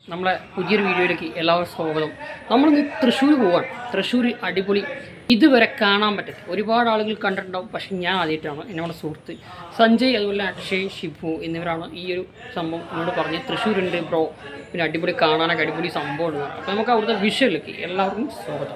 നമ്മളെ പുതിയൊരു വീഡിയോയിലേക്ക് എല്ലാവർക്കും സ്വാഗതം നമ്മളിന്ന് തൃശ്ശൂർ പോവാണ് തൃശ്ശൂർ അടിപൊളി ഇതുവരെ കാണാൻ പറ്റില്ല ഒരുപാട് ആളുകൾ കണ്ടിട്ടുണ്ടാവും പക്ഷെ ഞാൻ ആദ്യമായിട്ടാണ് എന്നോട് സുഹൃത്ത് സഞ്ജയ് അതുപോലെ അക്ഷയ് ഷിബു എന്നിവരാണ് ഈ ഒരു സംഭവം എന്നോട് പറഞ്ഞ് തൃശ്ശൂരുണ്ട് ബ്രോ പിന്നെ അടിപൊളി കാണാനൊക്കെ അടിപൊളി സംഭവമാണ് അപ്പോൾ നമുക്ക് അവിടുത്തെ വിഷയിലേക്ക് എല്ലാവർക്കും സ്വാഗതം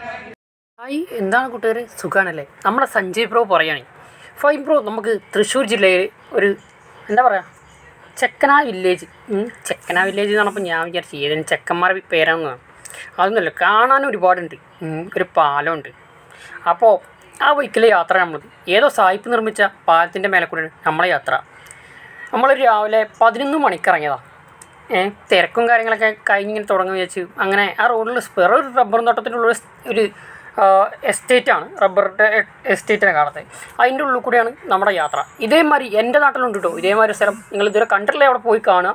ഹായ് എന്താണ് കൂട്ടുകാരെ സുഖാണല്ലേ നമ്മുടെ സഞ്ജയ് ബ്രോ പറയുകയാണെ ഫൈൻ ബ്രോ നമുക്ക് തൃശ്ശൂർ ജില്ലയിൽ ഒരു എന്താ പറയുക ചെക്കന വില്ലേജ് ഉം, ചെക്കന വില്ലേജ് എന്ന് പറഞ്ഞപ്പോൾ ഞാൻ വിചാരിച്ചു ഏതെങ്കിലും ചെക്കന്മാരുടെ പേരാണെന്നാണ് അതൊന്നുമല്ല കാണാൻ ഒരുപാടുണ്ട് ഉം, ഒരു പാലമുണ്ട് അപ്പോൾ ആ ബൈക്കിലെ യാത്ര നമ്മൾ ഏതോ സായിപ്പ് നിർമ്മിച്ച പാലത്തിൻ്റെ മേലെ കൂടെയാണ് നമ്മളെ യാത്ര നമ്മളൊരു രാവിലെ പതിനൊന്ന് മണിക്ക് ഇറങ്ങിയതാണ് ഏ തിരക്കും കാര്യങ്ങളൊക്കെ കഴിഞ്ഞിങ്ങനെ തുടങ്ങി വെച്ച് അങ്ങനെ ആ റോഡിൽ വേറെ ഒരു റബ്ബർ തോട്ടത്തിലുള്ള ഒരു സ്- ഒരു എസ്റ്റേറ്റാണ് റബ്ബറിൻ്റെ എസ്റ്റേറ്റിനെ കാണുന്നത് അതിൻ്റെ ഉള്ളിൽ കൂടെയാണ് നമ്മുടെ യാത്ര ഇതേമാതിരി എൻ്റെ നാട്ടിലുണ്ട് കേട്ടോ ഇതേമാതിരി സ്ഥലം നിങ്ങൾ ഇതുവരെ കണ്ടിട്ടില്ലേ അവിടെ പോയി കാണുക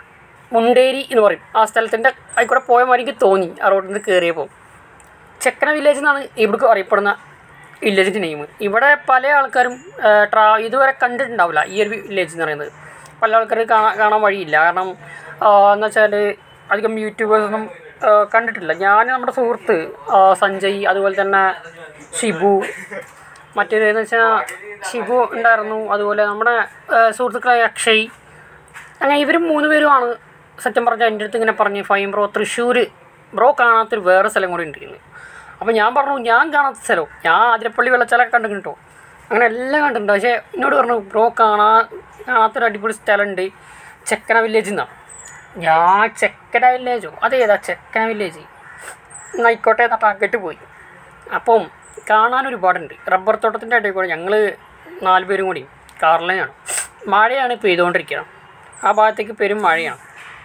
മുണ്ടേരി എന്ന് പറയും ആ സ്ഥലത്തിൻ്റെ ആയിക്കൂടെ പോയ മാതിരി എനിക്ക് തോന്നി ആ റോഡിൽ നിന്ന് കയറിയപ്പോൾ ചെക്കന വില്ലേജ് എന്നാണ് ഇവിടേക്ക് അറിയപ്പെടുന്ന വില്ലേജിൻ്റെ നെയിം ഇവിടെ പല ആൾക്കാരും ആ, ട്രാ ഇതുവരെ കണ്ടിട്ടുണ്ടാവില്ല ഈ ഒരു വില്ലേജ് എന്ന് പറയുന്നത് പല ആൾക്കാർ കാണാൻ കാണാൻ വഴിയില്ല കാരണം എന്ന് വെച്ചാൽ അധികം യൂട്യൂബേഴ്സൊന്നും ആ, കണ്ടിട്ടില്ല ഞാൻ നമ്മുടെ സുഹൃത്ത് ആ, സഞ്ജയ് അതുപോലെ തന്നെ ഷിബു മറ്റൊരു എന്ന് വെച്ചാൽ ഷിബു ഉണ്ടായിരുന്നു അതുപോലെ നമ്മുടെ ആ, സുഹൃത്തുക്കളായ അക്ഷയ് അങ്ങനെ ഇവർ മൂന്ന് പേരുമാണ് സത്യം പറഞ്ഞാൽ എൻ്റെ അടുത്ത് ഇങ്ങനെ പറഞ്ഞ് ഫൈൻ ബ്രോ തൃശ്ശൂർ ബ്രോ കാണാത്തൊരു വേറെ സ്ഥലം കൂടി ഉണ്ട് എന്ന് അപ്പോൾ ഞാൻ പറഞ്ഞു ഞാൻ കാണാത്ത സ്ഥലവും ഞാൻ ആതിരപ്പള്ളി വെള്ളച്ചാലൊക്കെ കണ്ടു കേട്ടോ അങ്ങനെ എല്ലാം കണ്ടിട്ടുണ്ട് പക്ഷേ എന്നോട് പറഞ്ഞു ബ്രോ കാണാ കാണാത്തൊരു അടിപൊളി സ്ഥലമുണ്ട് ചെക്കന വില്ലേജ് എന്നാണ് ഞാൻ ചെക്കന വില്ലേജോ അതേതാ ചെക്കന വില്ലേജ് ആയിക്കോട്ടെ എന്നിട്ട് അങ്ങോട്ട് പോയി അപ്പം കാണാൻ ഒരുപാടുണ്ട് റബ്ബർ തോട്ടത്തിൻ്റെ ഇടയിൽ കൂടെ ഞങ്ങൾ നാല് പേരും കൂടി കാറിലാണ് മഴയാണ് പെയ്തുകൊണ്ടിരിക്കുന്നത് ആ ഭാഗത്തേക്ക് പെരും മഴയാണ്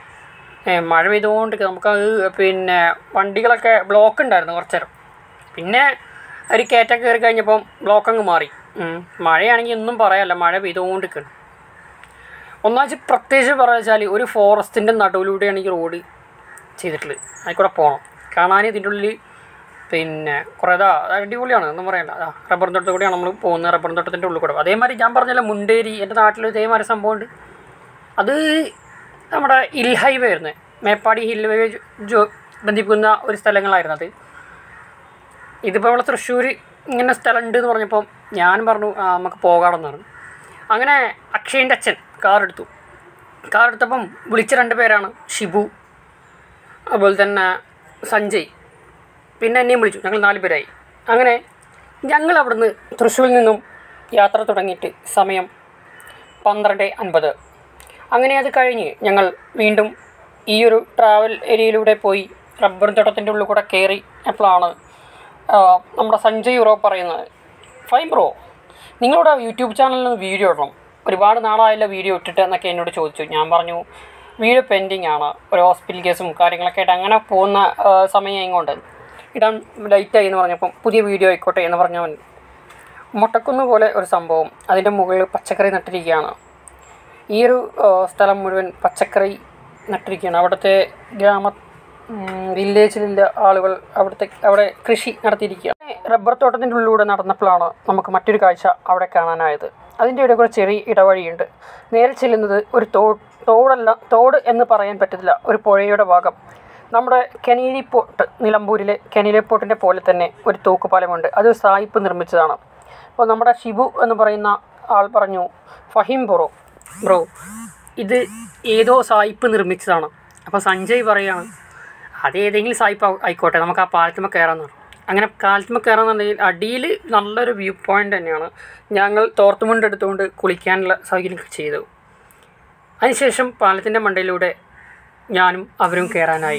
ഏ, മഴ പെയ്തുകൊണ്ടിരിക്കുക നമുക്കത് പിന്നെ വണ്ടികളൊക്കെ ബ്ലോക്ക് ഉണ്ടായിരുന്നു കുറച്ച് നേരം പിന്നെ ഒരു കയറ്റം കയറി കഴിഞ്ഞപ്പം ബ്ലോക്ക് അങ്ങ് മാറി ഉം. മഴയാണെങ്കിൽ ഒന്നും പറയാമല്ല മഴ പെയ്തുകൊണ്ടിരിക്കുകയാണ് ഒന്നാച്ച് പ്രത്യേകിച്ച് പറയുക വെച്ചാൽ ഒരു ഫോറസ്റ്റിൻ്റെ നടുവിലൂടെയാണ് ഈ റോഡ് ചെയ്തിട്ടുള്ളത് അതിൽക്കൂടെ പോകണം കാണാൻ ഇതിൻ്റെ ഉള്ളിൽ പിന്നെ കുറേ ഇതാ അടിപൊളിയാണ് ഒന്നും പറയണ്ട അതാ റബ്ബർ തോട്ടത്തിൽ കൂടെയാണ് നമ്മൾ പോകുന്നത് റബ്ബർ തോട്ടത്തിൻ്റെ ഉള്ളിൽ കൂടെ അതേമാതിരി ഞാൻ പറഞ്ഞല്ലോ മുണ്ടേരി എൻ്റെ നാട്ടിൽ ഇതേമാതിരി സംഭവമുണ്ട് അത് നമ്മുടെ ഹിൽ ഹൈവേ ആയിരുന്നു മേപ്പാടി ഹിൽ ഹൈവേ ജോ ബന്ധിപ്പിക്കുന്ന ഒരു സ്ഥലങ്ങളായിരുന്നു അത് ഇതിപ്പോൾ നമ്മളെ തൃശ്ശൂർ ഇങ്ങനെ സ്ഥലമുണ്ട് എന്ന് പറഞ്ഞപ്പോൾ ഞാൻ പറഞ്ഞു ആ നമുക്ക് പോകാമെന്ന് പറഞ്ഞു അങ്ങനെ അക്ഷയൻ്റെ അച്ഛൻ കാർ എടുത്തു കാർ എടുത്തപ്പം വിളിച്ച രണ്ട് പേരാണ് ഷിബു അതുപോലെ തന്നെ സഞ്ജയ് പിന്നെ എന്നെയും വിളിച്ചു ഞങ്ങൾ നാല് പേരായി അങ്ങനെ ഞങ്ങൾ അവിടുന്ന് തൃശ്ശൂരിൽ നിന്നും യാത്ര തുടങ്ങിയിട്ട് സമയം പന്ത്രണ്ട് അൻപത് അങ്ങനെ അത് കഴിഞ്ഞ് ഞങ്ങൾ വീണ്ടും ഈ ഒരു ട്രാവൽ ഏരിയയിലൂടെ പോയി റബ്ബർ തോട്ടത്തിൻ്റെ ഉള്ളിൽ കൂടെ കയറി അപ്പോഴാണ് ആ, നമ്മുടെ സഞ്ജയ് ബ്രോ പറയുന്നത് ഫൈൻ ബ്രോ നിങ്ങളുടെ യൂട്യൂബ് ചാനലിൽ നിന്ന് വീഡിയോ ഇടണം ഒരുപാട് നാളായല്ലോ വീഡിയോ ഇട്ടിട്ട് എന്നൊക്കെ എന്നോട് ചോദിച്ചു ഞാൻ പറഞ്ഞു വീഡിയോ പെൻഡിങ് ആണ് ഒരു ഹോസ്പിറ്റൽ കേസും കാര്യങ്ങളൊക്കെ ആയിട്ട് അങ്ങനെ പോകുന്ന ആ, സമയം ഇങ്ങോട്ട് ഇടാൻ ലൈറ്റായി എന്ന് പറഞ്ഞപ്പം പുതിയ വീഡിയോ ആയിക്കോട്ടെ എന്ന് പറഞ്ഞവൻ മുട്ടക്കുന്ന് പോലെ ഒരു സംഭവം അതിൻ്റെ മുകളിൽ പച്ചക്കറി നട്ടിരിക്കുകയാണ് ഈ ഒരു ആ, സ്ഥലം മുഴുവൻ പച്ചക്കറി നട്ടിരിക്കുകയാണ് അവിടുത്തെ ഗ്രാമ ഉം, വില്ലേജിലുള്ള ആളുകൾ അവിടുത്തെ അവിടെ കൃഷി നടത്തിയിരിക്കുകയാണ് റബ്ബർ തോട്ടത്തിൻ്റെ ഉള്ളിലൂടെ നടന്നപ്പോഴാണ് നമുക്ക് മറ്റൊരു കാഴ്ച അവിടെ കാണാനായത് അതിൻ്റെ ഇടയിൽ കൂടെ ചെറിയ ഇടവഴിയുണ്ട് നേരെ ചെല്ലുന്നത് ഒരു തോ തോടല്ല തോട് എന്ന് പറയാൻ പറ്റത്തില്ല ഒരു പുഴയുടെ ഭാഗം നമ്മുടെ കനീലി പോർട്ട് നിലമ്പൂരിലെ കനീലി പോർട്ടിൻ്റെ പോലെ തന്നെ ഒരു തൂക്കുപാലമുണ്ട് അത് സായിപ്പ് നിർമ്മിച്ചതാണ് അപ്പോൾ നമ്മുടെ ഷിബു എന്ന് പറയുന്ന ആൾ പറഞ്ഞു ഫഹീം ബ്രോ ബ്രോ ഇത് ഏതോ സായിപ്പ് നിർമ്മിച്ചതാണ് അപ്പോൾ സഞ്ജയ് പറയാണ് അത് ഏതെങ്കിലും സായിപ്പ് ആവും- ആയിക്കോട്ടെ നമുക്ക് ആ പാലത്തുമ്മ കയറാമെന്ന് പറഞ്ഞു അങ്ങനെ കാലത്തുമ്മ കയറാന്നുണ്ടെങ്കിൽ അടിയിൽ നല്ലൊരു വ്യൂ പോയിൻ്റ് തന്നെയാണ് ഞങ്ങൾ തോർത്തുമുണ്ട് എടുത്തുകൊണ്ട് കുളിക്കാനുള്ള സൗകര്യം ചെയ്തു അതിനുശേഷം പാലത്തിൻ്റെ മണ്ടയിലൂടെ ഞാനും അവരും കയറാനായി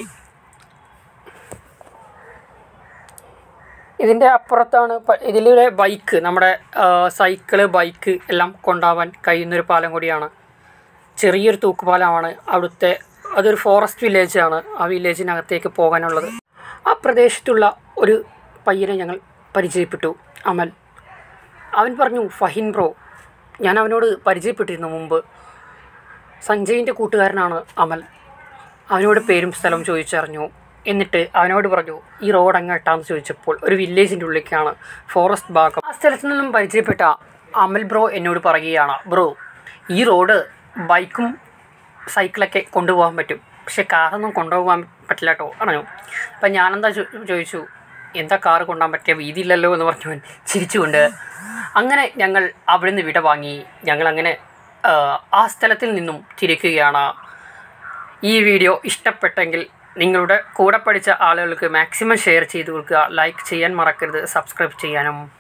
ഇതിൻ്റെ അപ്പുറത്താണ് പ- ഇതിലൂടെ ബൈക്ക് നമ്മുടെ ആ, സൈക്കിള് ബൈക്ക് എല്ലാം കൊണ്ടുപോകാൻ കഴിയുന്നൊരു പാലം കൂടിയാണ് ചെറിയൊരു തൂക്കുപാലമാണ് അവിടുത്തെ അതൊരു ഫോറസ്റ്റ് വില്ലേജാണ് ആ വില്ലേജിനകത്തേക്ക് പോകാനുള്ളത് ആ പ്രദേശത്തുള്ള ഒരു പയ്യനെ ഞങ്ങൾ പരിചയപ്പെട്ടു അമൽ അവൻ പറഞ്ഞു ഫഹിൻ ബ്രോ ഞാൻ അവനോട് പരിചയപ്പെട്ടിരുന്നു മുമ്പ് സഞ്ജയിൻ്റെ കൂട്ടുകാരനാണ് അമൽ അവനോട് പേരും സ്ഥലവും ചോദിച്ചറിഞ്ഞു എന്നിട്ട് അവനോട് പറഞ്ഞു ഈ റോഡ് അങ്ങോട്ടാന്ന് ചോദിച്ചപ്പോൾ ഒരു വില്ലേജിൻ്റെ ഉള്ളിലേക്കാണ് ഫോറസ്റ്റ് ഭാഗം ആ സ്ഥലത്ത് നിന്നും പരിചയപ്പെട്ട അമൽ ബ്രോ എന്നോട് പറയുകയാണ് ബ്രോ ഈ റോഡ് ബൈക്കും സൈക്കിളൊക്കെ കൊണ്ടുപോകാൻ പറ്റും പക്ഷേ കാറൊന്നും കൊണ്ടുപോകാൻ പറ്റില്ല കേട്ടോ പറഞ്ഞു അപ്പം ഞാനെന്താ ചോ- ചോദിച്ചു എന്താ കാറ് കൊണ്ടുപോകാൻ പറ്റിയ വീതിയില്ലല്ലോ എന്ന് പറഞ്ഞു അവൻ ചിരിച്ചുകൊണ്ട് അങ്ങനെ ഞങ്ങൾ അവിടുന്ന് വിട വാങ്ങി ഞങ്ങളങ്ങനെ ആ, ആ സ്ഥലത്തിൽ നിന്നും തിരിക്കുകയാണ് ഈ വീഡിയോ ഇഷ്ടപ്പെട്ടെങ്കിൽ നിങ്ങളുടെ കൂടെ പഠിച്ച ആളുകൾക്ക് മാക്സിമം ഷെയർ ചെയ്ത് കൊടുക്കുക ലൈക്ക് ചെയ്യാൻ മറക്കരുത് സബ്സ്ക്രൈബ് ചെയ്യാനും